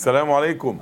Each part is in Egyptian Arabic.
السلام عليكم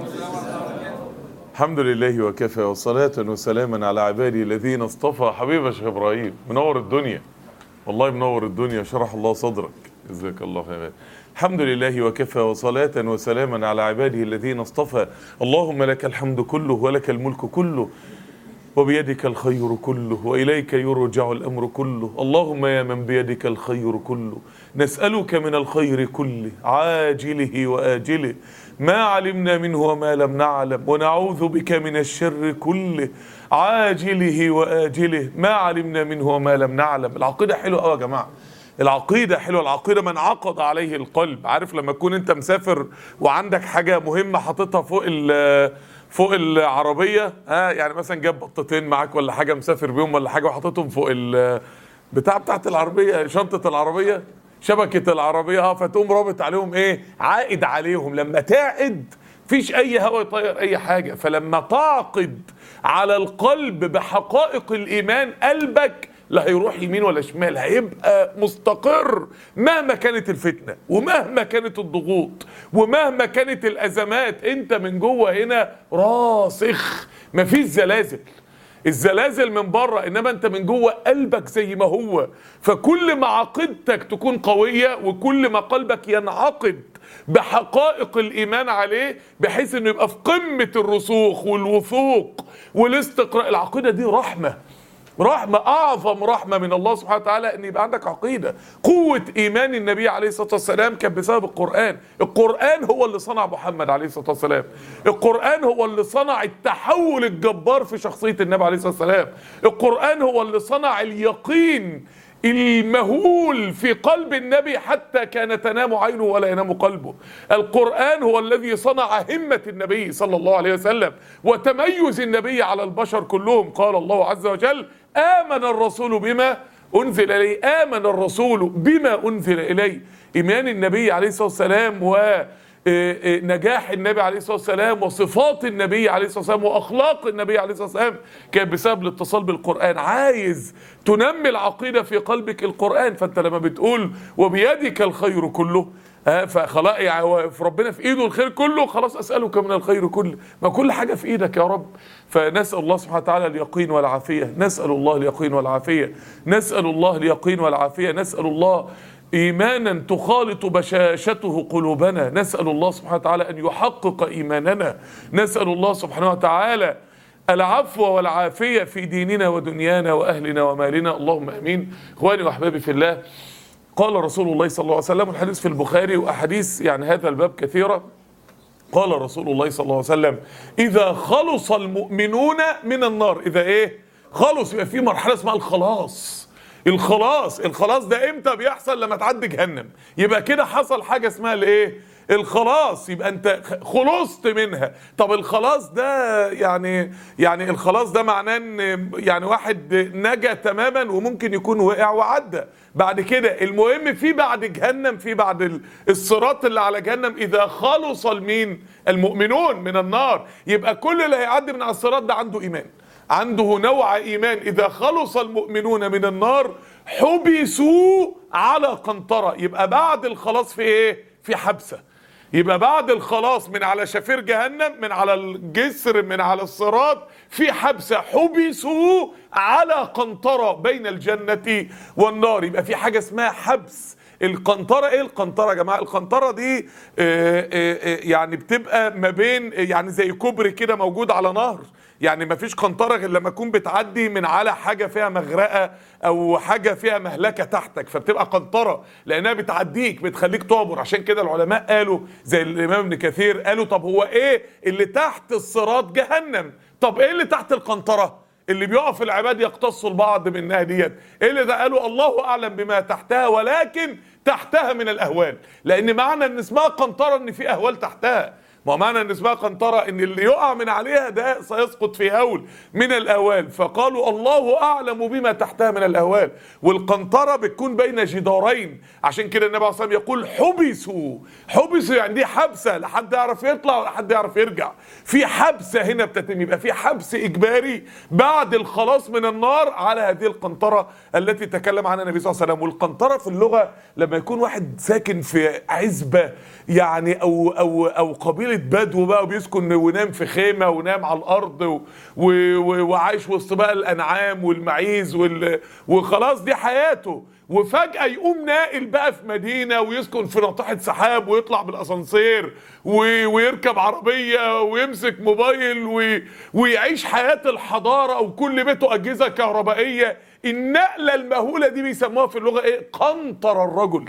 الحمد لله وكفى وصلاة وسلاما على عبادي الذين اصطفى حبيب شيخ ابراهيم منور الدنيا والله منور الدنيا شرح الله صدرك جزاك الله خير الحمد لله وكفى وصلاة وسلاما على عباده الذين اصطفى اللهم لك الحمد كله ولك الملك كله وبيدك الخير كله واليك يرجع الامر كله اللهم يا من بيدك الخير كله نسالك من الخير كله عاجله واجله ما علمنا منه وما لم نعلم ونعوذ بك من الشر كله عاجله واجله ما علمنا منه وما لم نعلم العقيده حلوه قوي يا جماعه العقيدة حلوة العقيدة من عقد عليه القلب عارف لما تكون انت مسافر وعندك حاجة مهمة حاططها فوق ال فوق العربية ها يعني مثلا جاب بطتين معاك ولا حاجة مسافر بيهم ولا حاجة وحاططهم فوق ال بتاع بتاعت العربية شنطة العربية شبكة العربية اه فتقوم رابط عليهم ايه عائد عليهم لما تعقد فيش اي هوا يطير اي حاجة فلما تعقد على القلب بحقائق الايمان قلبك لا هيروح يمين ولا شمال هيبقى مستقر مهما كانت الفتنة ومهما كانت الضغوط ومهما كانت الأزمات انت من جوه هنا راسخ مفيش زلازل الزلازل من بره انما انت من جوه قلبك زي ما هو فكل ما عقيدتك تكون قويه وكل ما قلبك ينعقد بحقائق الايمان عليه بحيث انه يبقى في قمه الرسوخ والوثوق والاستقراء العقيده دي رحمه رحمة أعظم رحمة من الله سبحانه وتعالى أن يبقى عندك عقيدة قوة إيمان النبي عليه الصلاة والسلام كان بسبب القرآن القرآن هو اللي صنع محمد عليه الصلاة والسلام القرآن هو اللي صنع التحول الجبار في شخصية النبي عليه الصلاة والسلام القرآن هو اللي صنع اليقين المهول في قلب النبي حتى كان تنام عينه ولا ينام قلبه القرآن هو الذي صنع همة النبي صلى الله عليه وسلم وتميز النبي على البشر كلهم قال الله عز وجل آمن الرسول بما أنزل إليه آمن الرسول بما أنزل إليه إيمان النبي عليه الصلاة والسلام و نجاح النبي عليه الصلاه والسلام وصفات النبي عليه الصلاه والسلام واخلاق النبي عليه الصلاه والسلام كان بسبب الاتصال بالقران عايز تنمي العقيده في قلبك القران فانت لما بتقول وبيدك الخير كله فخلاص يعني في ربنا في ايده الخير كله خلاص اسالك من الخير كله ما كل حاجه في ايدك يا رب فنسال الله سبحانه وتعالى اليقين والعافيه نسال الله اليقين والعافيه نسال الله اليقين والعافيه نسال الله ايمانا تخالط بشاشته قلوبنا نسال الله سبحانه وتعالى ان يحقق ايماننا نسال الله سبحانه وتعالى العفو والعافيه في ديننا ودنيانا واهلنا ومالنا اللهم امين اخواني واحبابي في الله قال رسول الله صلى الله عليه وسلم الحديث في البخاري واحاديث يعني هذا الباب كثيره قال رسول الله صلى الله عليه وسلم اذا خلص المؤمنون من النار اذا ايه خلص يبقى في مرحله اسمها الخلاص الخلاص الخلاص ده امتى بيحصل لما تعدي جهنم يبقى كده حصل حاجه اسمها الايه الخلاص يبقى انت خلصت منها طب الخلاص ده يعني يعني الخلاص ده معناه ان يعني واحد نجا تماما وممكن يكون وقع وعدى بعد كده المهم في بعد جهنم في بعد الصراط اللي على جهنم اذا خلص المين المؤمنون من النار يبقى كل اللي هيعدي من على الصراط ده عنده ايمان عنده نوع ايمان اذا خلص المؤمنون من النار حبسوا على قنطره يبقى بعد الخلاص في ايه في حبسه يبقى بعد الخلاص من على شفير جهنم من على الجسر من على الصراط في حبسه حبسوا على قنطره بين الجنه والنار يبقى في حاجه اسمها حبس القنطره ايه القنطره يا جماعه القنطره دي آآ آآ يعني بتبقى ما بين يعني زي كوبري كده موجود على نهر يعني ما فيش قنطره غير لما تكون بتعدي من على حاجه فيها مغرقه او حاجه فيها مهلكه تحتك فبتبقى قنطره لانها بتعديك بتخليك تعبر عشان كده العلماء قالوا زي الامام ابن كثير قالوا طب هو ايه اللي تحت الصراط جهنم طب ايه اللي تحت القنطره اللي بيقف العباد يقتصوا البعض منها ديت ايه اللي ده قالوا الله اعلم بما تحتها ولكن تحتها من الاهوال لان معنى ان اسمها قنطره ان في اهوال تحتها ما معنى ان اسمها قنطره ان اللي يقع من عليها ده سيسقط في هول من الاهوال فقالوا الله اعلم بما تحتها من الاهوال والقنطره بتكون بين جدارين عشان كده النبي عليه الصلاه والسلام يقول حبسوا حبسوا يعني دي حبسه لا حد يعرف يطلع ولا حد يعرف يرجع في حبسه هنا بتتم يبقى في حبس اجباري بعد الخلاص من النار على هذه القنطره التي تكلم عنها النبي صلى الله عليه وسلم والقنطره في اللغه لما يكون واحد ساكن في عزبه يعني او او او قبيله ليله بدو بقى وبيسكن ونام في خيمه ونام على الارض و... و... و... وعايش وسط بقى الانعام والمعيز وال... وخلاص دي حياته وفجأة يقوم ناقل بقى في مدينة ويسكن في ناطحة سحاب ويطلع بالأسانسير و... ويركب عربية ويمسك موبايل و... ويعيش حياة الحضارة وكل بيته أجهزة كهربائية النقلة المهولة دي بيسموها في اللغة ايه؟ قنطر الرجل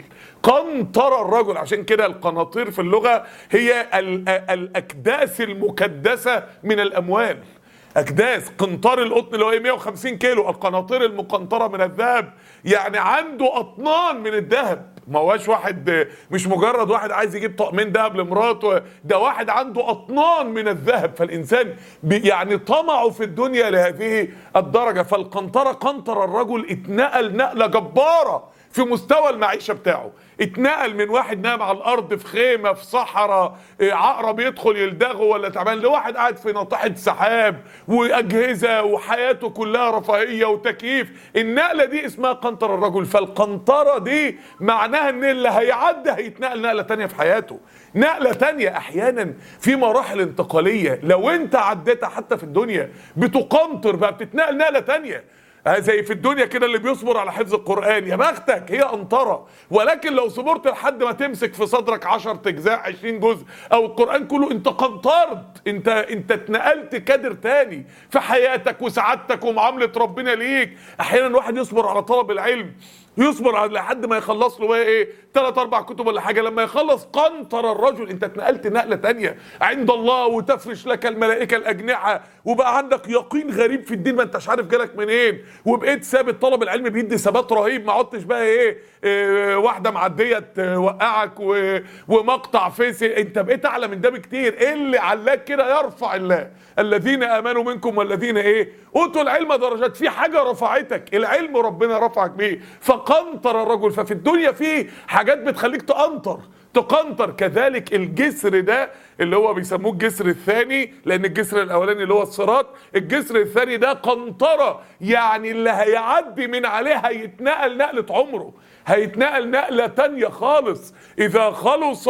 قنطر الرجل عشان كده القناطير في اللغة هي ال... الأكداس المكدسة من الأموال اكداس قنطار القطن اللي هو ايه 150 كيلو القناطير المقنطره من الذهب يعني عنده اطنان من الذهب ما هواش واحد مش مجرد واحد عايز يجيب طقمين ذهب لمراته ده واحد عنده اطنان من الذهب فالانسان يعني طمعه في الدنيا لهذه الدرجه فالقنطره قنطر الرجل اتنقل نقله جباره في مستوى المعيشه بتاعه اتنقل من واحد نام على الارض في خيمه في صحراء عقرب يدخل يلدغه ولا تعبان لواحد قاعد في ناطحه سحاب واجهزه وحياته كلها رفاهيه وتكييف النقله دي اسمها قنطر الرجل فالقنطره دي معناها ان اللي هيعدي هيتنقل نقله تانية في حياته نقله تانية احيانا في مراحل انتقاليه لو انت عديتها حتى في الدنيا بتقنطر بقى بتتنقل نقله تانية زي في الدنيا كده اللي بيصبر على حفظ القرآن يا بختك هي قنطرة ولكن لو صبرت لحد ما تمسك في صدرك 10 اجزاء 20 جزء او القرآن كله انت قنطرت انت انت اتنقلت كادر تاني في حياتك وسعادتك ومعاملة ربنا ليك احيانا واحد يصبر على طلب العلم يصبر على لحد ما يخلص له بقى ايه ثلاث اربع كتب ولا حاجه لما يخلص قنطر الرجل انت اتنقلت نقله تانية عند الله وتفرش لك الملائكه الاجنحه وبقى عندك يقين غريب في الدين ما انتش عارف جالك منين وبقيت ثابت طلب العلم بيدي ثبات رهيب ما عدتش بقى ايه, إيه واحده معديه توقعك و- ومقطع فيس انت بقيت اعلى من ده بكتير ايه اللي علاك كده يرفع الله الذين امنوا منكم والذين ايه اوتوا العلم درجات في حاجه رفعتك العلم ربنا رفعك بيه فقنطر الرجل ففي الدنيا في حاجات بتخليك تقنطر تقنطر كذلك الجسر ده اللي هو بيسموه الجسر الثاني لان الجسر الاولاني اللي هو الصراط الجسر الثاني ده قنطره يعني اللي هيعدي من عليه هيتنقل نقله عمره هيتنقل نقله تانية خالص اذا خلص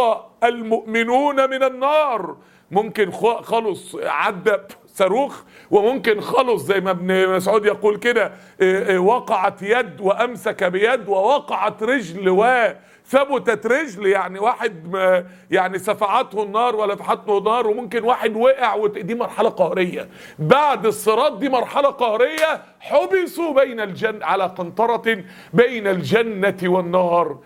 المؤمنون من النار ممكن خ- خلص عدى صاروخ وممكن خلص زي ما ابن مسعود يقول كده إيه، إيه، وقعت يد وامسك بيد ووقعت رجل وثبتت رجل يعني واحد ما- يعني سفعته النار ولفحته نار وممكن واحد وقع وت- دي مرحله قهريه بعد الصراط دي مرحله قهريه حبسوا بين الجنه على قنطره بين الجنه والنار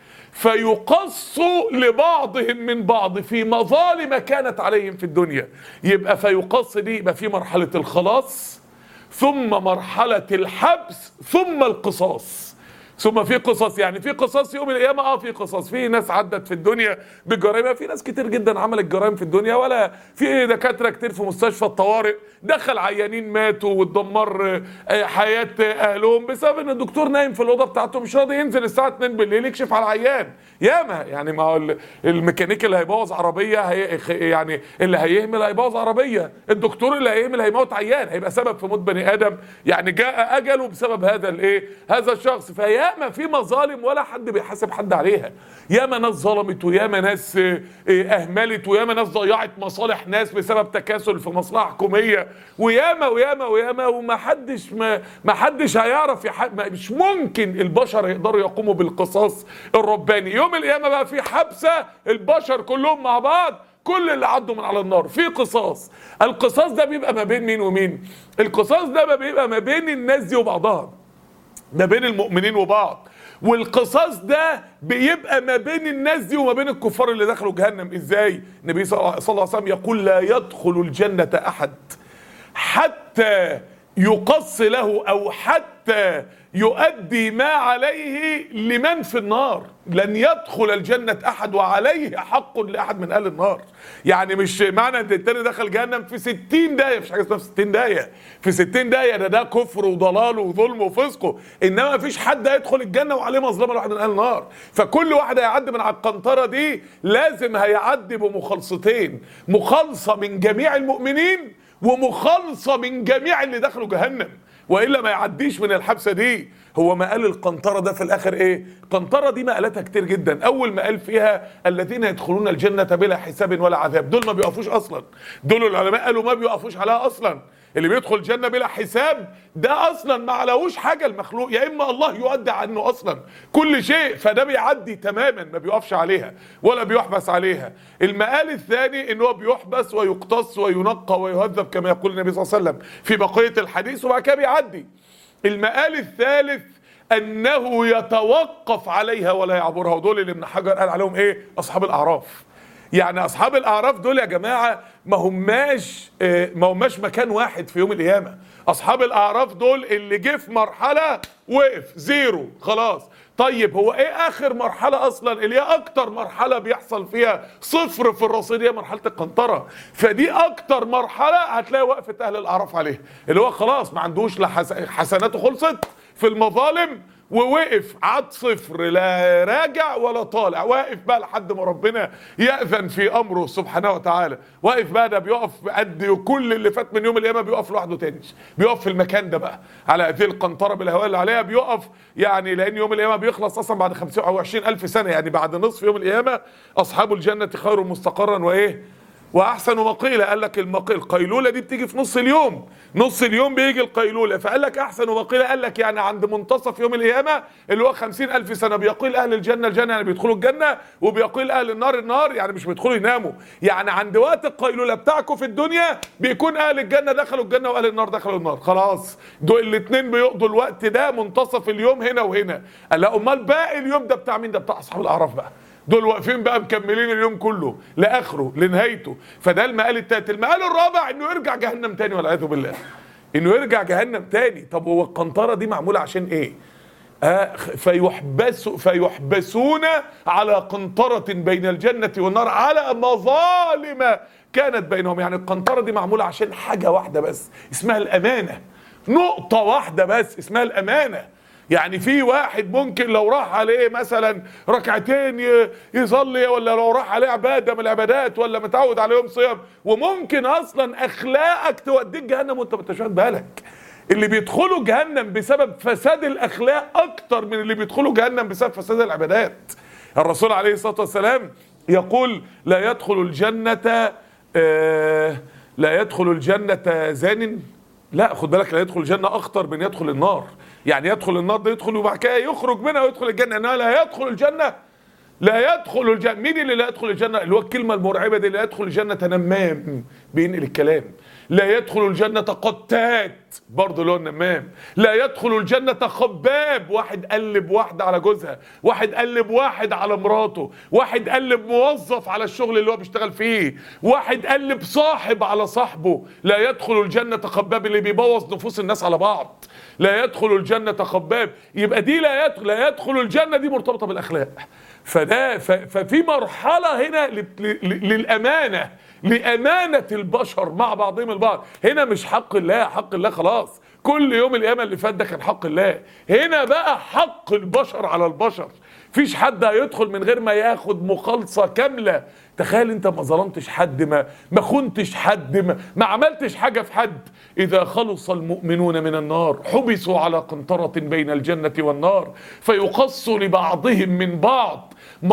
فيقص لبعضهم من بعض في مظالم كانت عليهم في الدنيا يبقى فيقص دي يبقى في مرحلة الخلاص ثم مرحلة الحبس ثم القصاص ثم في قصص يعني في قصص يوم القيامة اه في قصص في ناس عدت في الدنيا بجرائم في ناس كتير جدا عملت جرائم في الدنيا ولا في دكاترة كتير في مستشفى الطوارئ دخل عيانين ماتوا واتدمر آه، حياة اهلهم بسبب ان الدكتور نايم في الاوضه بتاعته مش راضي ينزل الساعه 2 بالليل يكشف على العيان ياما يعني ما هو ال- الميكانيكي اللي هيبوظ عربيه هي يعني اللي هيهمل هيبوظ عربيه الدكتور اللي هيهمل هيموت عيان هيبقى سبب في موت بني ادم يعني جاء اجله بسبب هذا الايه هذا الشخص فياما في مظالم ولا حد بيحاسب حد عليها ياما ناس ظلمت وياما ناس آه، آه، اهملت وياما ناس ضيعت مصالح ناس بسبب تكاسل في مصلحه حكوميه وياما وياما وياما وما حدش ما, ما حدش هيعرف يح... ما مش ممكن البشر يقدروا يقوموا بالقصاص الرباني يوم القيامه بقى في حبسه البشر كلهم مع بعض كل اللي عدوا من على النار في قصاص القصاص ده بيبقى ما بين مين ومين القصاص ده بيبقى ما بين الناس دي وبعضها ما بين المؤمنين وبعض والقصاص ده بيبقى ما بين الناس دي وما بين الكفار اللي دخلوا جهنم ازاي النبي صلى الله عليه وسلم يقول لا يدخل الجنة احد حتى يقص له او حتى يؤدي ما عليه لمن في النار لن يدخل الجنة احد وعليه حق لاحد من اهل النار يعني مش معنى ان التاني دخل جهنم في 60 داهية مفيش حاجة اسمها في 60 داهية في 60 داهية ده ده كفر وضلال وظلم وفسقه انما مفيش حد هيدخل الجنة وعليه مظلمة لواحد من اهل النار فكل واحد هيعدي من على القنطرة دي لازم هيعدي بمخالصتين مخالصة من جميع المؤمنين ومخالصة من جميع اللي دخلوا جهنم والا ما يعديش من الحبسه دي هو مقال القنطرة ده في الآخر إيه؟ قنطرة دي مقالاتها كتير جدا، أول مقال فيها الذين يدخلون الجنة بلا حساب ولا عذاب، دول ما بيقفوش أصلا. دول العلماء قالوا ما بيقفوش عليها أصلا. اللي بيدخل الجنة بلا حساب ده أصلا ما علوش حاجة المخلوق، يا إما الله يؤدي عنه أصلا كل شيء، فده بيعدي تماما ما بيقفش عليها ولا بيحبس عليها. المقال الثاني إن هو بيحبس ويقتص وينقى ويهذب كما يقول النبي صلى الله عليه وسلم في بقية الحديث وبعد كده بيعدي. المقال الثالث انه يتوقف عليها ولا يعبرها ودول اللي ابن حجر قال عليهم ايه اصحاب الاعراف يعني اصحاب الاعراف دول يا جماعه ما هماش آه، ما هماش مكان واحد في يوم القيامه اصحاب الاعراف دول اللي جه في مرحله وقف زيرو خلاص طيب هو ايه اخر مرحله اصلا اللي هي اكتر مرحله بيحصل فيها صفر في الرصيد هي مرحله القنطره فدي اكتر مرحله هتلاقي وقفه اهل الاعراف عليها اللي هو خلاص ما عندوش لا حس- حسناته خلصت في المظالم ووقف عاد صفر لا راجع ولا طالع واقف بقى لحد ما ربنا يأذن في أمره سبحانه وتعالى واقف بقى ده بيقف قد كل اللي فات من يوم القيامة بيقف لوحده تاني بيقف في المكان ده بقى على هذه القنطرة بالهواء اللي عليها بيقف يعني لأن يوم القيامة بيخلص أصلا بعد 50 أو 20 ألف سنة يعني بعد نصف يوم القيامة أصحاب الجنة خير مستقرا وإيه واحسن مقيله قال لك المق... القيلوله دي بتيجي في نص اليوم نص اليوم بيجي القيلوله فقال لك احسن مقيله قال لك يعني عند منتصف يوم القيامه اللي هو خمسين الف سنه بيقيل اهل الجنه الجنه يعني بيدخلوا الجنه وبيقيل اهل النار النار يعني مش بيدخلوا يناموا يعني عند وقت القيلوله بتاعكم في الدنيا بيكون اهل الجنه دخلوا الجنه واهل النار دخلوا النار خلاص دول الاثنين بيقضوا الوقت ده منتصف اليوم هنا وهنا قال لا امال باقي اليوم ده بتاع مين ده بتاع اصحاب الاعراف بقى دول واقفين بقى مكملين اليوم كله لاخره لنهايته فده المقال التالت المقال الرابع انه يرجع جهنم تاني والعياذ بالله انه يرجع جهنم تاني طب هو القنطره دي معموله عشان ايه آه فيحبس فيحبسون على قنطرة بين الجنة والنار على مظالم كانت بينهم يعني القنطرة دي معمولة عشان حاجة واحدة بس اسمها الأمانة نقطة واحدة بس اسمها الأمانة يعني في واحد ممكن لو راح عليه مثلا ركعتين ي- يصلي ولا لو راح عليه عباده من العبادات ولا متعود عليهم صيام وممكن اصلا اخلاقك توديك جهنم وانت ما انتش واخد بالك اللي بيدخلوا جهنم بسبب فساد الاخلاق اكتر من اللي بيدخلوا جهنم بسبب فساد العبادات الرسول عليه الصلاه والسلام يقول لا يدخل الجنه آه لا يدخل الجنه زان لا خد بالك لا يدخل الجنة أخطر من يدخل النار يعني يدخل النار ده يدخل وبعد كده يخرج منها ويدخل الجنة إنها لا يدخل الجنة لا يدخل الجنة مين اللي لا يدخل الجنة اللي هو الكلمة المرعبة دي لا يدخل الجنة نمام بينقل الكلام لا يدخل الجنة قتات برضه اللي هو النمام لا يدخل الجنة خباب واحد قلب واحدة على جوزها واحد قلب واحد على مراته واحد قلب موظف على الشغل اللي هو بيشتغل فيه واحد قلب صاحب على صاحبه لا يدخل الجنة خباب اللي بيبوظ نفوس الناس على بعض لا يدخل الجنة خباب يبقى دي لا يدخل لا يدخل الجنة دي مرتبطة بالأخلاق فده ف- ففي مرحلة هنا ل- ل- للأمانة لأمانة البشر مع بعضهم البعض هنا مش حق الله حق الله خلاص كل يوم القيامة اللي فات ده كان حق الله هنا بقى حق البشر على البشر فيش حد هيدخل من غير ما ياخد مخالصة كاملة تخيل انت ما ظلمتش حد ما ما خنتش حد ما, ما عملتش حاجة في حد إذا خلص المؤمنون من النار حبسوا على قنطرة بين الجنة والنار فيقص لبعضهم من بعض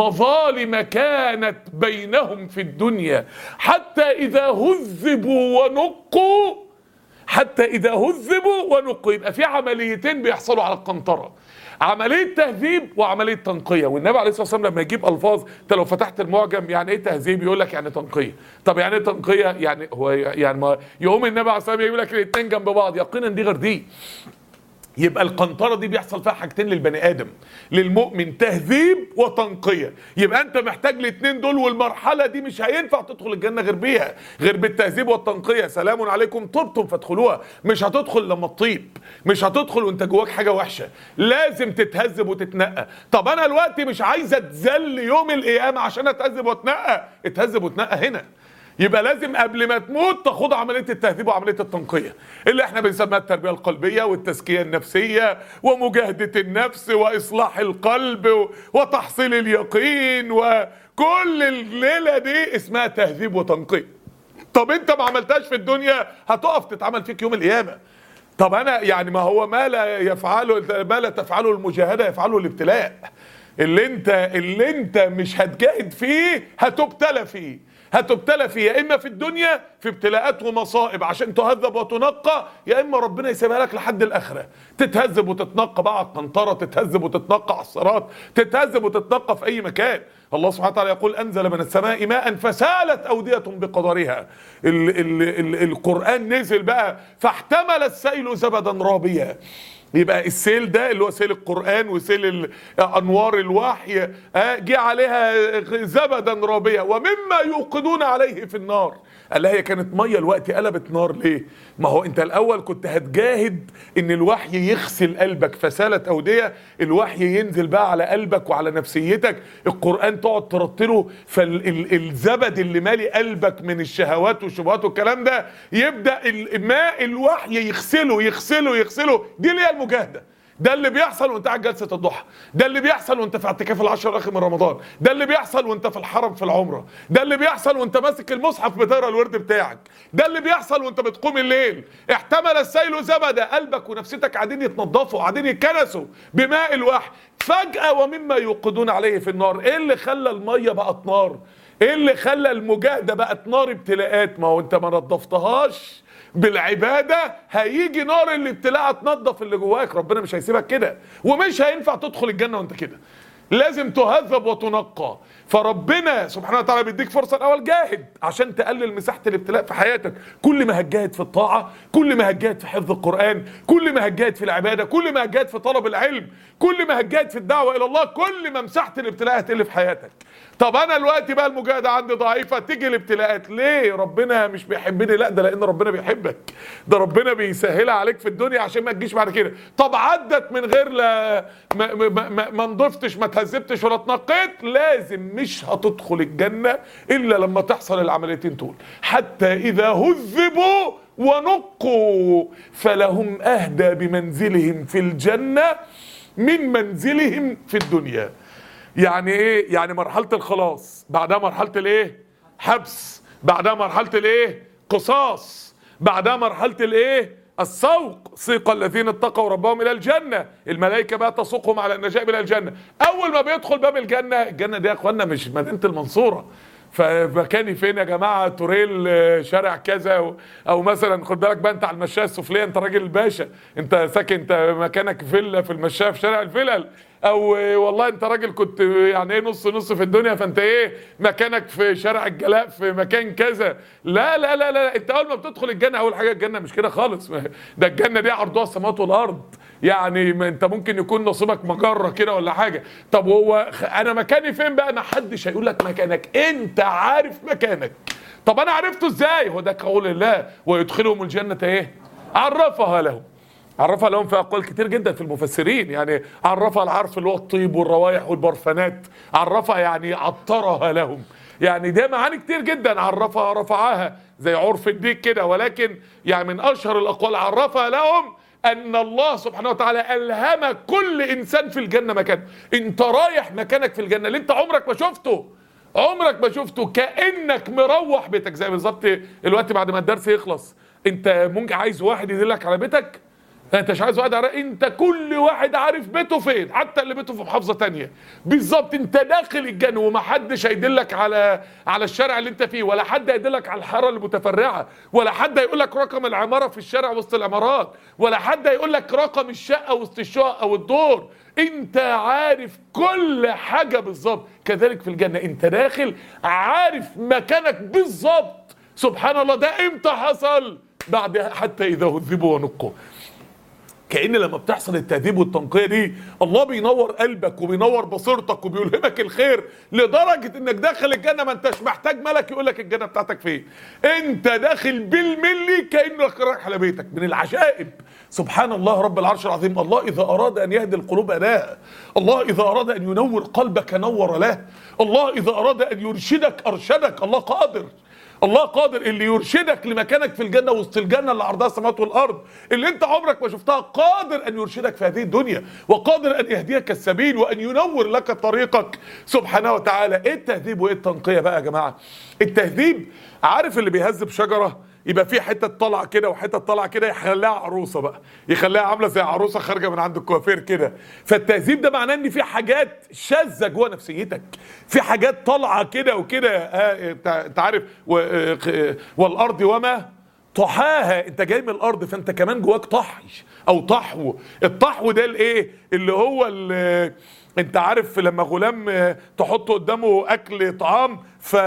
مظالم كانت بينهم في الدنيا حتى إذا هذبوا ونقوا حتى إذا هذبوا ونقوا يبقى في عمليتين بيحصلوا على القنطرة عملية تهذيب وعملية تنقية والنبي عليه الصلاة والسلام لما يجيب ألفاظ انت لو فتحت المعجم يعني ايه تهذيب يقول لك يعني تنقية طب يعني ايه تنقية يعني هو يعني ما يقوم النبي عليه الصلاة والسلام يقول لك الاتنين جنب بعض يقينا دي غير دي يبقى القنطرة دي بيحصل فيها حاجتين للبني آدم للمؤمن تهذيب وتنقية يبقى أنت محتاج الاتنين دول والمرحلة دي مش هينفع تدخل الجنة غير بيها غير بالتهذيب والتنقية سلام عليكم طبتم فادخلوها مش هتدخل لما تطيب مش هتدخل وانت جواك حاجة وحشة لازم تتهذب وتتنقى طب أنا دلوقتي مش عايز أتذل يوم القيامة عشان أتهذب وأتنقى اتهذب وتنقى هنا يبقى لازم قبل ما تموت تاخد عمليه التهذيب وعمليه التنقيه اللي احنا بنسميها التربيه القلبيه والتزكيه النفسيه ومجاهده النفس واصلاح القلب و- وتحصيل اليقين وكل الليله دي اسمها تهذيب وتنقيه طب انت ما عملتهاش في الدنيا هتقف تتعمل فيك يوم القيامه طب انا يعني ما هو ما لا يفعله ما لا تفعله المجاهده يفعله الابتلاء اللي انت اللي انت مش هتجاهد فيه هتبتلى فيه هتبتلى فيه يا اما في الدنيا في ابتلاءات ومصائب عشان تهذب وتنقى يا اما ربنا يسيبها لك لحد الاخره تتهذب وتتنقى بقى على القنطره تتهذب وتتنقى على الصراط تتهذب وتتنقى في اي مكان الله سبحانه وتعالى يقول انزل من السماء ماء فسالت اوديه بقدرها ال ال ال القران نزل بقى فاحتمل السيل زبدا رابيا يبقى السيل ده اللي هو سيل القرآن وسيل ال- أنوار الوحي آه، جه عليها زبدا رابية ومما يوقدون عليه في النار قال لها هي كانت مية الوقت قلبت نار ليه ما هو انت الاول كنت هتجاهد ان الوحي يغسل قلبك فسالت اودية الوحي ينزل بقى على قلبك وعلى نفسيتك القرآن تقعد ترتله فالزبد اللي مالي قلبك من الشهوات والشبهات والكلام ده يبدأ الماء الوحي يغسله يغسله يغسله دي اللي هي المجاهدة ده اللي بيحصل وانت قاعد جلسه الضحى ده اللي بيحصل وانت في اعتكاف العشر الاخر من رمضان ده اللي بيحصل وانت في الحرم في العمره ده اللي بيحصل وانت ماسك المصحف بتقرا الورد بتاعك ده اللي بيحصل وانت بتقوم الليل احتمل السيل زبدا قلبك ونفسيتك قاعدين يتنضفوا قاعدين يتكنسوا بماء الوحي فجاه ومما يوقدون عليه في النار ايه اللي خلى الميه بقت نار ايه اللي خلى المجاهده بقت نار ابتلاءات ما هو انت ما نظفتهاش بالعبادة هيجي نار الابتلاء تنظف اللي جواك ربنا مش هيسيبك كده ومش هينفع تدخل الجنة وانت كده لازم تهذب وتنقى فربنا سبحانه وتعالى بيديك فرصة الأول جاهد عشان تقلل مساحة الابتلاء في حياتك كل ما هتجاهد في الطاعة كل ما هتجاهد في حفظ القرآن كل ما هتجاهد في العبادة كل ما هتجاهد في طلب العلم كل ما هتجاهد في الدعوة إلى الله كل ما مساحة الابتلاء هتقل في حياتك طب انا دلوقتي بقى المجاهده عندي ضعيفه تيجي الابتلاءات ليه ربنا مش بيحبني لا ده لان ربنا بيحبك ده ربنا بيسهلها عليك في الدنيا عشان ما تجيش بعد كده طب عدت من غير لا ما, ما, ما, ما نضفتش ما تهذبتش ولا اتنقيت لازم مش هتدخل الجنه الا لما تحصل العمليتين دول حتى اذا هذبوا ونقوا فلهم اهدى بمنزلهم في الجنه من منزلهم في الدنيا يعني ايه يعني مرحله الخلاص بعدها مرحله الايه حبس بعدها مرحله الايه قصاص بعدها مرحله الايه السوق سيق الذين اتقوا ربهم الى الجنه الملائكه بقى تسوقهم على النجاة الى الجنه اول ما بيدخل باب الجنه الجنه دي يا اخوانا مش مدينه المنصوره فمكاني فين يا جماعه توريل آه، شارع كذا او, أو مثلا خد بالك بقى انت على المشايه السفليه انت راجل الباشا انت ساكن انت مكانك فيلا في المشايه في شارع الفلل او آه، والله انت راجل كنت يعني ايه نص نص في الدنيا فانت ايه مكانك في شارع الجلاء في مكان كذا لا لا لا لا انت اول ما بتدخل الجنه اول حاجه الجنه مش كده خالص ده الجنه دي عرضها السماوات والارض يعني ما انت ممكن يكون نصيبك مجره كده ولا حاجه طب هو خ- انا مكاني فين بقى ما حدش هيقول لك مكانك انت عارف مكانك طب انا عرفته ازاي هو ده قول الله ويدخلهم الجنه ايه عرفها لهم عرفها لهم في اقوال كتير جدا في المفسرين يعني عرفها العرف اللي هو الطيب والروائح والبرفانات عرفها يعني عطرها لهم يعني ده معاني كتير جدا عرفها رفعها زي عرف الديك كده ولكن يعني من اشهر الاقوال عرفها لهم ان الله سبحانه وتعالى الهم كل انسان في الجنه مكان انت رايح مكانك في الجنه اللي انت عمرك ما شفته عمرك ما شفته كانك مروح بيتك زي بالظبط الوقت بعد ما الدرس يخلص انت ممكن عايز واحد يدلك على بيتك انت مش عايز واحد عارف انت كل واحد عارف بيته فين حتى اللي بيته في محافظه تانية بالظبط انت داخل الجنه ومحدش هيدلك على على الشارع اللي انت فيه ولا حد هيدلك على الحاره المتفرعه ولا حد هيقول لك رقم العماره في الشارع وسط العمارات ولا حد هيقول لك رقم الشقه وسط الشقق او الدور انت عارف كل حاجه بالظبط كذلك في الجنه انت داخل عارف مكانك بالظبط سبحان الله ده امتى حصل بعد حتى اذا هذبوا ونقوا كأن لما بتحصل التهذيب والتنقية دي الله بينور قلبك وبينور بصيرتك وبيلهمك الخير لدرجة انك داخل الجنة ما انتش محتاج ملك يقول لك الجنة بتاعتك فين انت داخل بالملي كأنك رايح على بيتك من العجائب سبحان الله رب العرش العظيم الله إذا أراد أن يهدي القلوب أداء الله إذا أراد أن ينور قلبك نور له الله إذا أراد أن يرشدك أرشدك الله قادر الله قادر اللي يرشدك لمكانك في الجنه وسط الجنه اللي عرضها السماوات والارض اللي انت عمرك ما شفتها قادر ان يرشدك في هذه الدنيا وقادر ان يهديك السبيل وان ينور لك طريقك سبحانه وتعالى ايه التهذيب وايه التنقيه بقى يا جماعه التهذيب عارف اللي بيهذب شجره يبقى في حته طالعه كده وحته طالعه كده يخليها عروسه بقى يخليها عامله زي عروسه خارجه من عند الكوافير كده فالتهذيب ده معناه ان في حاجات شاذه جوه نفسيتك في حاجات طالعه كده وكده آه، انت انت عارف و- آه، والارض وما طحاها انت جاي من الارض فانت كمان جواك طحي او طحو الطحو ده الايه اللي هو ال- انت عارف لما غلام آه، تحط قدامه اكل طعام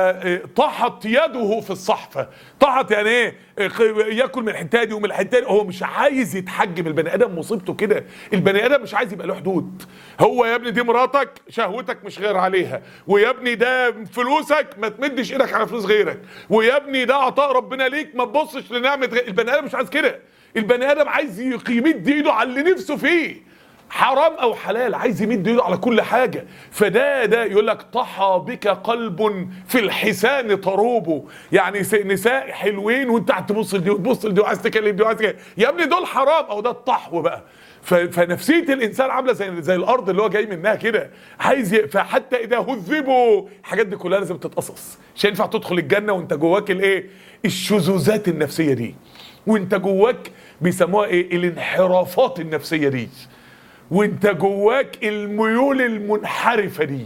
فطحت يده في الصحفه طحت يعني ايه آه، ياكل من الحته دي ومن الحته دي هو مش عايز يتحجم البني ادم مصيبته كده البني ادم مش عايز يبقى له حدود هو يا ابني دي مراتك شهوتك مش غير عليها ويا ابني ده فلوسك ما تمدش ايدك على فلوس غيرك ويا ابني ده عطاء ربنا ليك ما تبصش لنعمه غير البني ادم مش عايز كده البني ادم عايز يمد ايده على اللي نفسه فيه حرام او حلال عايز يمد ايده على كل حاجه فده ده يقول لك طحى بك قلب في الحسان طروبه يعني س- نساء حلوين وانت قاعد تبص لدي وتبص لدي وعايز تكلم دي وعايز تكلم يا ابني دول حرام او ده الطحو بقى ف- فنفسيه الانسان عامله زي زي الارض اللي هو جاي منها كده عايز ي... فحتى اذا هذبوا الحاجات دي كلها لازم تتقصص مش هينفع تدخل الجنه وانت جواك الايه الشذوذات النفسيه دي وانت جواك بيسموها ايه الانحرافات النفسيه دي وانت جواك الميول المنحرفه دي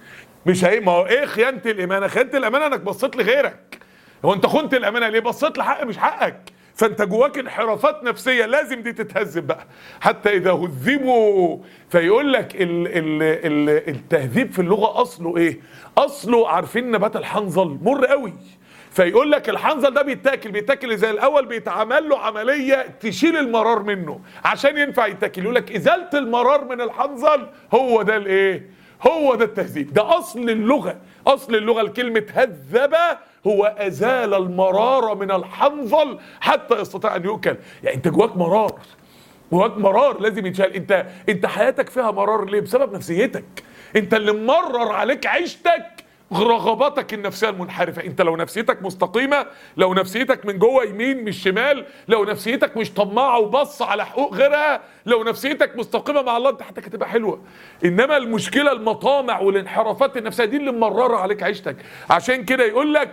مش هي ما هو ايه خيانه الامانه خيانه الامانه انك بصيت لغيرك هو انت خنت الامانه ليه بصيت لحق مش حقك فانت جواك انحرافات نفسيه لازم دي تتهذب بقى حتى اذا هذبوا فيقول لك ال ال ال التهذيب في اللغه اصله ايه اصله عارفين نبات الحنظل مر قوي فيقول لك الحنظل ده بيتاكل بيتاكل زي الاول بيتعمل له عمليه تشيل المرار منه عشان ينفع يتاكل يقول لك ازاله المرار من الحنظل هو ده الايه هو ده التهذيب ده اصل اللغه اصل اللغه الكلمه هذب هو ازال المراره من الحنظل حتى يستطيع ان يؤكل يعني انت جواك مرار جواك مرار لازم يتشال انت انت حياتك فيها مرار ليه بسبب نفسيتك انت اللي ممرر عليك عيشتك رغباتك النفسيه المنحرفه انت لو نفسيتك مستقيمه لو نفسيتك من جوه يمين مش شمال لو نفسيتك مش طماعه وبص على حقوق غيرها لو نفسيتك مستقيمه مع الله انت حياتك هتبقى حلوه انما المشكله المطامع والانحرافات النفسيه دي اللي ممرره عليك عيشتك عشان كده يقول لك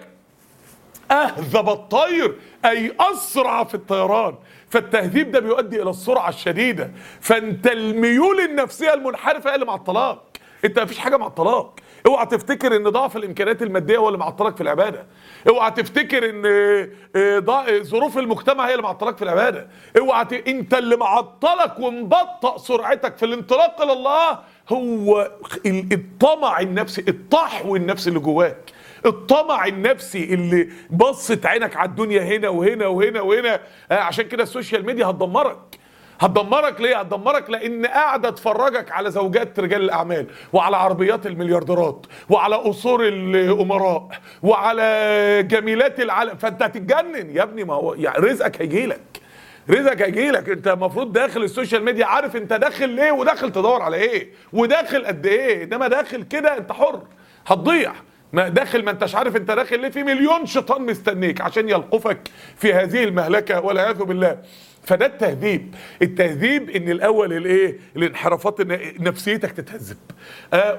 اهذب الطير اي اسرع في الطيران فالتهذيب ده بيؤدي الى السرعه الشديده فانت الميول النفسيه المنحرفه هي اللي معطلاك انت مفيش حاجه معطلاك اوعى تفتكر ان ضعف الامكانيات الماديه هو اللي معطلك في العباده اوعى تفتكر ان آه، ضع- ظروف المجتمع هي اللي معطلك في العباده اوعى ت... انت اللي معطلك ومبطئ سرعتك في الانطلاق الى الله هو ال- الطمع النفسي الطحو النفسي اللي جواك الطمع النفسي اللي بصت عينك على الدنيا هنا وهنا وهنا وهنا آه، عشان كده السوشيال ميديا هتدمرك هتدمرك ليه؟ هتدمرك لان قاعده تفرجك على زوجات رجال الاعمال وعلى عربيات المليارديرات وعلى قصور الامراء وعلى جميلات العالم فانت هتتجنن يا ابني ما هو يعني رزقك هيجيلك رزقك هيجيلك انت المفروض داخل السوشيال ميديا عارف انت داخل ليه وداخل تدور على ايه وداخل قد ايه انما داخل كده انت حر هتضيع ما داخل ما انتش عارف انت داخل ليه في مليون شيطان مستنيك عشان يلقفك في هذه المهلكه والعياذ بالله فده التهذيب التهذيب ان الاول الايه الانحرافات ان نفسيتك تتهذب آه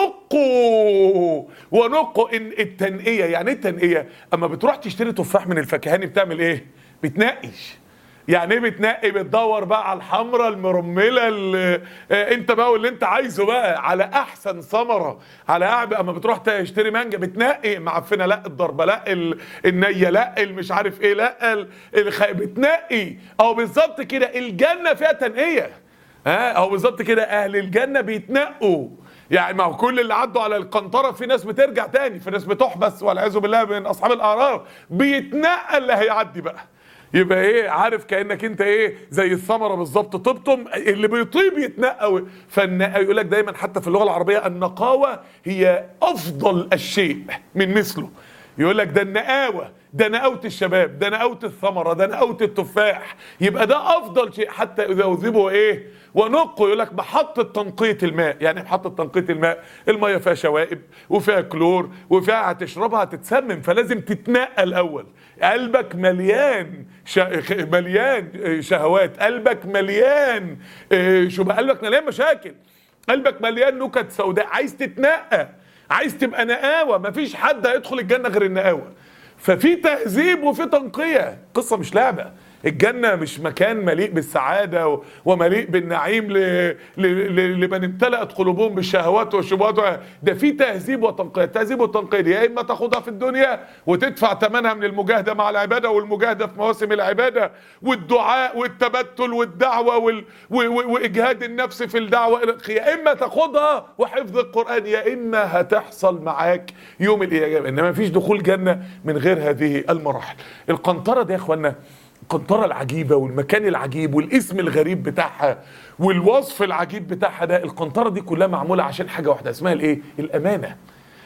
ونقوا ونقوا ان التنقيه يعني ايه التنقيه اما بتروح تشتري تفاح من الفكهاني بتعمل ايه بتنقش يعني ايه بتنقي بتدور بقى على الحمراء المرمله اللي آه، انت بقى واللي انت عايزه بقى على احسن ثمره على أعب اما بتروح تشتري مانجا بتنقي معفنه لا الضربه لا ال- النيه لا مش عارف ايه لا ال- الخ... بتنقي او بالظبط كده الجنه فيها تنقيه ها او بالظبط كده اهل الجنه بيتنقوا يعني ما هو كل اللي عدوا على القنطره في ناس بترجع تاني في ناس بتحبس والعياذ بالله من اصحاب الاعراف بيتنقى اللي هيعدي بقى يبقى ايه عارف كانك انت ايه زي الثمره بالظبط طبتم اللي بيطيب يتنقى فالنقى يقول لك دايما حتى في اللغه العربيه النقاوه هي افضل الشيء من مثله يقول لك ده النقاوه ده نقاوه الشباب ده نقاوه الثمره ده نقاوه التفاح يبقى ده افضل شيء حتى اذا اذبوا ايه ونقوا يقول لك محطه تنقيه الماء يعني محطه تنقيه الماء الميه فيها شوائب وفيها كلور وفيها هتشربها هتتسمم فلازم تتنقى الاول قلبك مليان شا... مليان آه، شهوات قلبك مليان آه، شو بقى قلبك مليان مشاكل قلبك مليان نكت سوداء عايز تتنقى عايز تبقى نقاوه مفيش حد هيدخل الجنه غير النقاوه ففي تهذيب وفي تنقيه قصه مش لعبه الجنة مش مكان مليء بالسعادة و- ومليء بالنعيم ل- ل- ل- لمن امتلأت قلوبهم بالشهوات والشبهات ده في تهذيب وتنقية التهذيب والتنقية دي يا إما تاخدها في الدنيا وتدفع ثمنها من المجاهدة مع العبادة والمجاهدة في مواسم العبادة والدعاء والتبتل والدعوة وال و- و- وإجهاد النفس في الدعوة إلى الخير. يا إما تاخدها وحفظ القرآن يا إما هتحصل معاك يوم القيامة إنما مفيش دخول جنة من غير هذه المراحل القنطرة دي يا إخوانا القنطرة العجيبة والمكان العجيب والاسم الغريب بتاعها والوصف العجيب بتاعها ده القنطرة دي كلها معمولة عشان حاجة واحدة اسمها الايه؟ الأمانة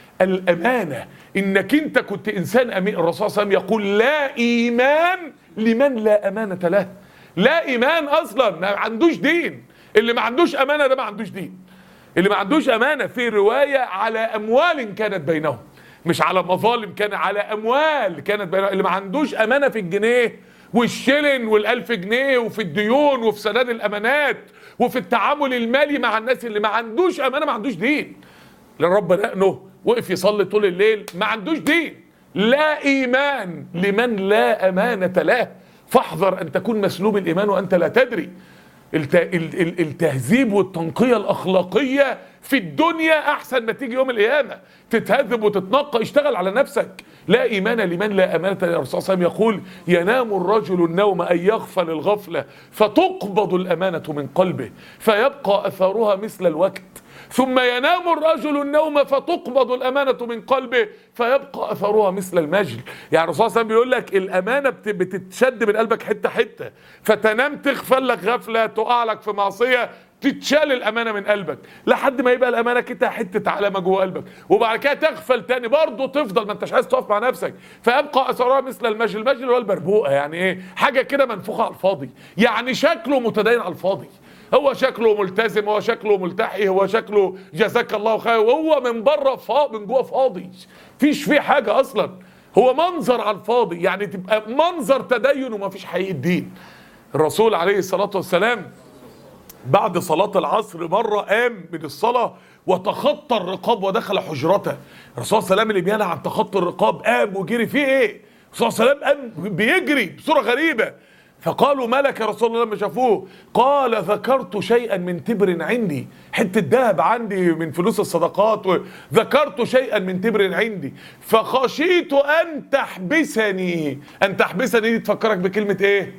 الأمانة إنك أنت كنت إنسان أمين الرسول صلى الله عليه وسلم يقول لا إيمان لمن لا أمانة له لا إيمان أصلا ما عندوش دين اللي ما عندوش أمانة ده ما عندوش دين اللي ما عندوش أمانة في رواية على أموال كانت بينهم مش على مظالم كان على أموال كانت بينهم اللي ما عندوش أمانة في الجنيه والشلن والألف جنيه وفي الديون وفي سداد الأمانات وفي التعامل المالي مع الناس اللي ما عندوش أمانة ما عندوش دين للرب دقنه وقف يصلي طول الليل ما عندوش دين لا ايمان لمن لا امانه له فاحذر ان تكون مسلوب الايمان وانت لا تدري الت... ال- ال- التهذيب والتنقيه الاخلاقيه في الدنيا احسن ما تيجي يوم القيامه تتهذب وتتنقى اشتغل على نفسك لا ايمان لمن لا امانه له الرسول صلى الله عليه وسلم يقول ينام الرجل النوم ان يغفل الغفله فتقبض الامانه من قلبه فيبقى اثارها مثل الوقت ثم ينام الرجل النوم فتقبض الأمانة من قلبه فيبقى أثرها مثل المجل يعني الرسول صلى الله عليه وسلم بيقول لك الأمانة بت- بتتشد من قلبك حتة حتة فتنام تغفل لك غفلة تقع لك في معصية تتشال الأمانة من قلبك لحد ما يبقى الأمانة كده حتة علامة جوه قلبك وبعد كده تغفل تاني برضه تفضل ما انتش عايز تقف مع نفسك فيبقى أثرها مثل المجل المجل هو البربوقة يعني إيه حاجة كده منفوخة على الفاضي يعني شكله متدين على الفاضي هو شكله ملتزم هو شكله ملتحي هو شكله جزاك الله خير وهو من بره فاضي من جوه فاضي فيش فيه حاجه اصلا هو منظر على الفاضي يعني تبقى منظر تدين وما فيش حقيقه دين الرسول عليه الصلاه والسلام بعد صلاة العصر مرة قام من الصلاة وتخطى الرقاب ودخل حجرته الرسول صلى الله عليه وسلم اللي بينهى عن تخطي الرقاب قام وجري فيه ايه الرسول صلى الله عليه وسلم قام بيجري بصورة غريبة فقالوا ما لك يا رسول الله لما شافوه قال ذكرت شيئا من تبر عندي حتة ذهب عندي من فلوس الصدقات ذكرت شيئا من تبر عندي فخشيت أن تحبسني أن تحبسني دي تفكرك بكلمة ايه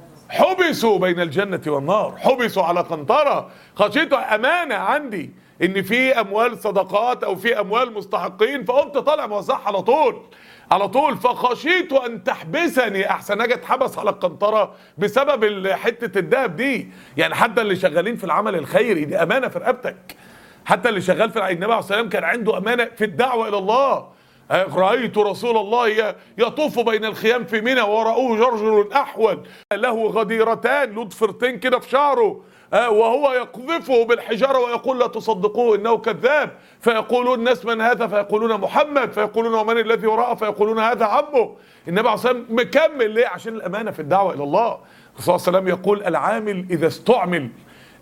حبسوا بين الجنة والنار حبسوا على قنطرة خشيت أمانة عندي إن في أموال صدقات أو في أموال مستحقين فقمت طالع موزعها على طول على طول فخشيت أن تحبسني أحسن أجي أتحبس على القنطرة بسبب ال- حتة الذهب دي يعني حتى اللي شغالين في العمل الخيري دي أمانة في رقبتك حتى اللي شغال في النبي عليه الصلاة والسلام كان عنده أمانة في الدعوة إلى الله رأيت رسول الله ي- يطوف بين الخيام في منى وراءه رجل أحول له غديرتان له ضفرتين كده في شعره آه، وهو يقذفه بالحجارة ويقول لا تصدقوه إنه كذاب فيقولون الناس من هذا فيقولون محمد فيقولون ومن الذي وراءه فيقولون هذا عمه النبي عليه الصلاة والسلام مكمل ليه عشان الأمانة في الدعوة إلى الله الرسول صلى الله عليه وسلم يقول العامل إذا استعمل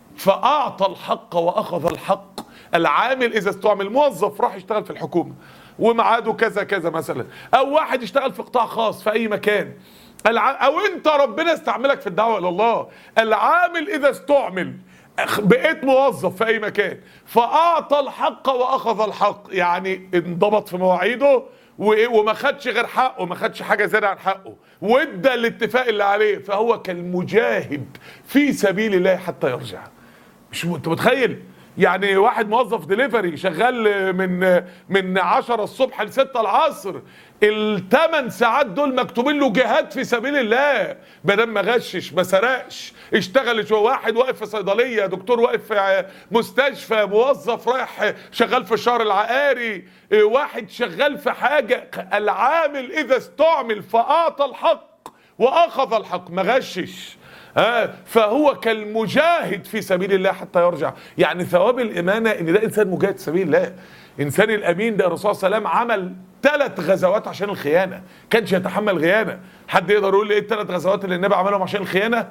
فأعطى الحق وأخذ الحق العامل إذا استعمل موظف راح يشتغل في الحكومة ومعاده كذا كذا مثلا أو واحد يشتغل في قطاع خاص في أي مكان الع... أو أنت ربنا استعملك في الدعوة إلى الله العامل إذا استعمل أخ- بقيت موظف في أي مكان فأعطى الحق وأخذ الحق يعني انضبط في مواعيده وإيه وما خدش غير حقه ما خدش حاجه زياده عن حقه وادى الاتفاق اللي عليه فهو كالمجاهد في سبيل الله حتى يرجع مش م- انت متخيل يعني واحد موظف دليفري شغال من من 10 الصبح ل 6 العصر الثمان ساعات دول مكتوبين له جهاد في سبيل الله بدل ما غشش ما سرقش اشتغل شو واحد واقف في صيدليه دكتور واقف في مستشفى موظف رايح شغال في الشهر العقاري اه، واحد شغال في حاجه العامل اذا استعمل فاعطى الحق واخذ الحق ما غشش ها فهو كالمجاهد في سبيل الله حتى يرجع يعني ثواب الامانه ان ده انسان مجاهد في سبيل الله انسان الامين ده الرسول صلى الله عليه وسلم عمل ثلاث غزوات عشان الخيانه كانش يتحمل خيانه حد يقدر يقول لي ايه الثلاث غزوات اللي النبي عملهم عشان الخيانه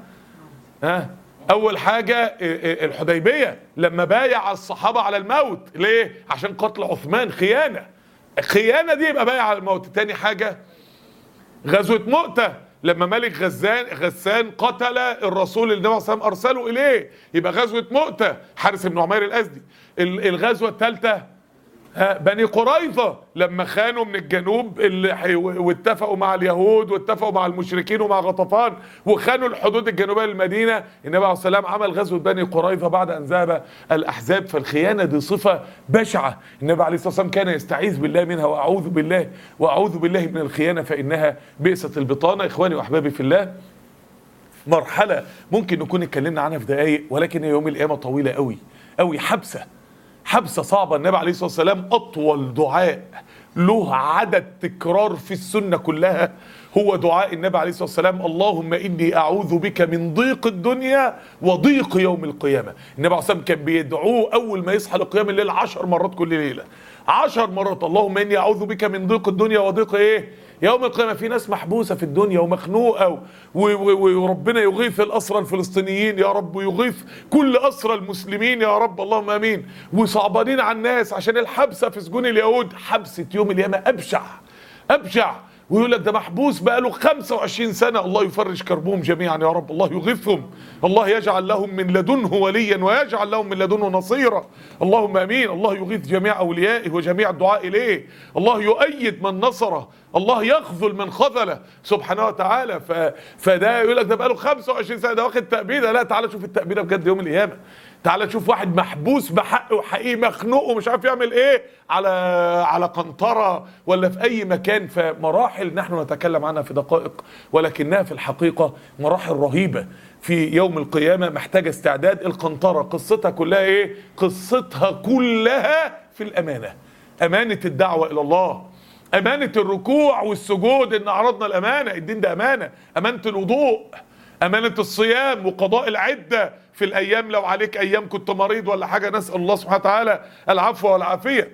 ها اول حاجه إيه إيه الحديبيه لما بايع الصحابه على الموت ليه عشان قتل عثمان خيانه الخيانه دي يبقى بايع على الموت تاني حاجه غزوه مؤته لما ملك غزان غسان قتل الرسول اللي النبي صلى الله عليه وسلم ارسله اليه يبقى غزوه مؤته حارس بن عمير الازدي ال- الغزوه الثالثه ها، بني قريظة لما خانوا من الجنوب اللي حي- واتفقوا مع اليهود واتفقوا مع المشركين ومع غطفان وخانوا الحدود الجنوبية للمدينة النبي عليه الصلاة والسلام عمل غزوة بني قريظة بعد أن ذهب الأحزاب فالخيانة دي صفة بشعة النبي عليه الصلاة والسلام كان يستعيذ بالله منها وأعوذ بالله وأعوذ بالله من الخيانة فإنها بئست البطانة إخواني وأحبابي في الله مرحلة ممكن نكون اتكلمنا عنها في دقايق ولكن هي يوم القيامة طويلة قوي قوي حبسة حبسة صعبة النبي عليه الصلاة والسلام أطول دعاء له عدد تكرار في السنة كلها هو دعاء النبي عليه الصلاة والسلام اللهم إني أعوذ بك من ضيق الدنيا وضيق يوم القيامة النبي عليه الصلاة والسلام كان بيدعوه أول ما يصحى لقيام الليل عشر مرات كل ليلة عشر مرات اللهم إني أعوذ بك من ضيق الدنيا وضيق إيه يوم القيامة في ناس محبوسة في الدنيا ومخنوقة و- و- و- وربنا يغيث الأسرى الفلسطينيين يا رب ويغيث كل أسرى المسلمين يا رب اللهم آمين وصعبانين على الناس عشان الحبسة في سجون اليهود حبسة يوم القيامة أبشع أبشع ويقول لك ده محبوس بقاله 25 سنة الله يفرج كربهم جميعا يا رب الله يغيثهم الله يجعل لهم من لدنه وليا ويجعل لهم من لدنه نصيرا اللهم امين الله يغيث جميع اوليائه وجميع الدعاء اليه الله يؤيد من نصره الله يخذل من خذله سبحانه وتعالى ف... فده يقول لك ده بقاله 25 سنه ده واخد تأبيده لا تعالى شوف التأبيده بجد يوم القيامه تعالى شوف واحد محبوس بحق وحقيقي مخنوق ومش عارف يعمل ايه على على قنطره ولا في اي مكان فمراحل نحن نتكلم عنها في دقائق ولكنها في الحقيقه مراحل رهيبه في يوم القيامه محتاجه استعداد القنطره قصتها كلها ايه قصتها كلها في الامانه امانه الدعوه الى الله امانه الركوع والسجود ان عرضنا الامانه الدين ده امانه امانه الوضوء أمانة الصيام وقضاء العدة في الأيام لو عليك أيام كنت مريض ولا حاجة نسأل الله سبحانه وتعالى العفو والعافية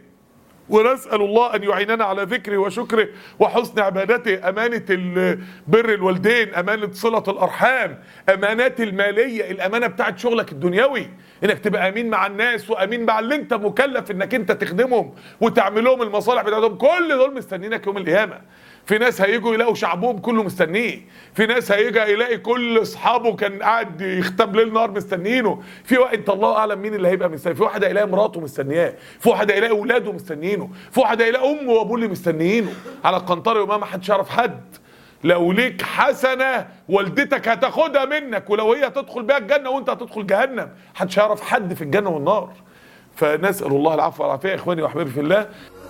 ونسأل الله أن يعيننا على ذكره وشكره وحسن عبادته أمانة ال- بر الوالدين أمانة صلة الأرحام أمانات المالية الأمانة بتاعت شغلك الدنيوي إنك تبقى أمين مع الناس وأمين مع اللي أنت مكلف إنك أنت تخدمهم وتعمل لهم المصالح بتاعتهم كل دول مستنينك يوم القيامة في ناس هيجوا يلاقوا شعبهم كله مستنيه في ناس هيجي يلاقي كل اصحابه كان قاعد يختم ليل نهار مستنيينه في واحد الله اعلم مين اللي هيبقى مستني في واحد هيلاقي مراته مستنياه في واحد هيلاقي اولاده مستنيينه في واحد هيلاقي امه وابوه اللي مستنيينه على القنطره يوم ما حدش يعرف حد لو ليك حسنه والدتك هتاخدها منك ولو هي هتدخل بيها الجنه وانت هتدخل جهنم محدش يعرف حد في الجنه والنار فنسال الله العفو والعافيه يا اخواني واحبابي في الله